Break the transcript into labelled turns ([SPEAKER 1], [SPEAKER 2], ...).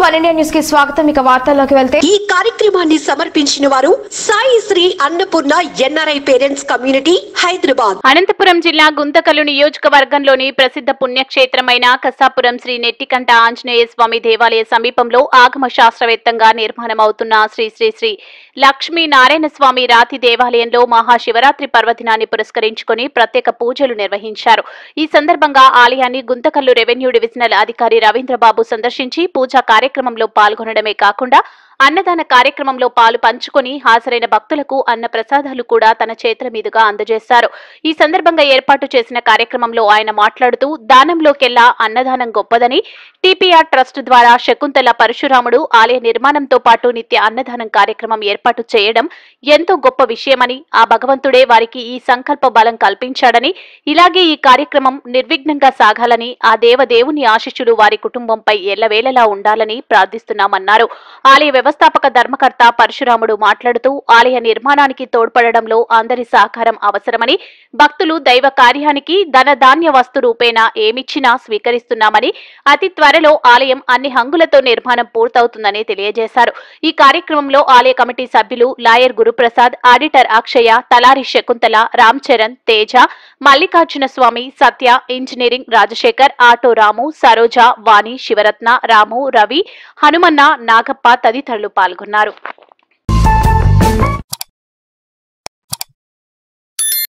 [SPEAKER 1] one India news కి స్వాగతం ఇక వార్తల్లోకి వెళ్తే
[SPEAKER 2] ఈ కార్యక్రమాన్ని సమర్పించిన వారు Sai Sri Annapurna NRI parents community Hyderabad
[SPEAKER 3] Anantapuram జిల్లా గుంతకల్లు నియోజకవర్గంలోని ప్రసిద్ధ పుణ్యక్షేత్రమైన కసాపురం శ్రీ నెట్టికంట ఆంజనేయ స్వామి దేవాలయ సమీపంలో ఆగమ శాస్త్రవేత్తంగా నిర్మాణమవుతున్న శ్రీ శ్రీ శ్రీ లక్ష్మీ నారాయణ స్వామి రాతి దేవాలయంలో మహాశివరాత్రి పర్వదినాన్ని పురస్కరించుకొని ప్రత్యేక పూజలు నిర్వహించారు ఈ సందర్భంగా ఆలయాన్ని గుంతకల్లు రెవెన్యూ డివిజనల్ అధికారి రవీంద్రబాబు సందర్శించి పూజా కార్యక్రమంలో పాల్గొనడమే కాకుండా అన్నదాన కార్యక్రమంలో పాలు పంచుకొని హాజరైన భక్తులకు అన్న ప్రసాదాలు కూడా తన చేతుల మీదుగా అందజేశారు ఈ సందర్భంగా ఏర్పాటు చేసిన కార్యక్రమంలో ఆయన మాట్లాడుతూ దానంలోకెల్లా అన్నదానం గొప్పదని టీపీఆర్ ట్రస్ట్ ద్వారా శకుంతల పరశురాముడు ఆలయ నిర్మాణంతో పాటు నిత్య అన్నదానం కార్యక్రమం ఏర్పాటు చేయడం ఎంతో గొప్ప విషయమని ఆ భగవంతుడే వారికి ఈ సంకల్ప బలం కల్పించాడని ఇలాగే ఈ కార్యక్రమం నిర్విఘ్నంగా సాగాలని ఆ దేవదేవుని ఆశిష్యులు వారి కుటుంబంపై ఎల్లవేళలా ఉండాలని ప్రార్థిస్తున్నామన్నారు ఆలయ వ్యవస్థాపక ధర్మకర్త పరశురాముడు మాట్లాడుతూ ఆలయ నిర్మాణానికి తోడ్పడడంలో అందరి సహకారం అవసరమని భక్తులు దైవ కార్యానికి ధన ధాన్య వస్తు రూపేణా ఏమిచ్చినా స్వీకరిస్తున్నామని అతి త్వరలో ఆలయం అన్ని హంగులతో నిర్మాణం పూర్తవుతుందని తెలియజేశారు ఈ కార్యక్రమంలో ఆలయ కమిటీ సభ్యులు lawyer Guruprasad auditor Akshaya Talari Shakuntala Ram Charan Teja Mallikarjuna Swami Satya engineering Rajasekhar auto Ramu Saroja Vani Sivaratna Ramu Ravi Hanumanna Nagappa తదితరులు పాల్గొన్నారు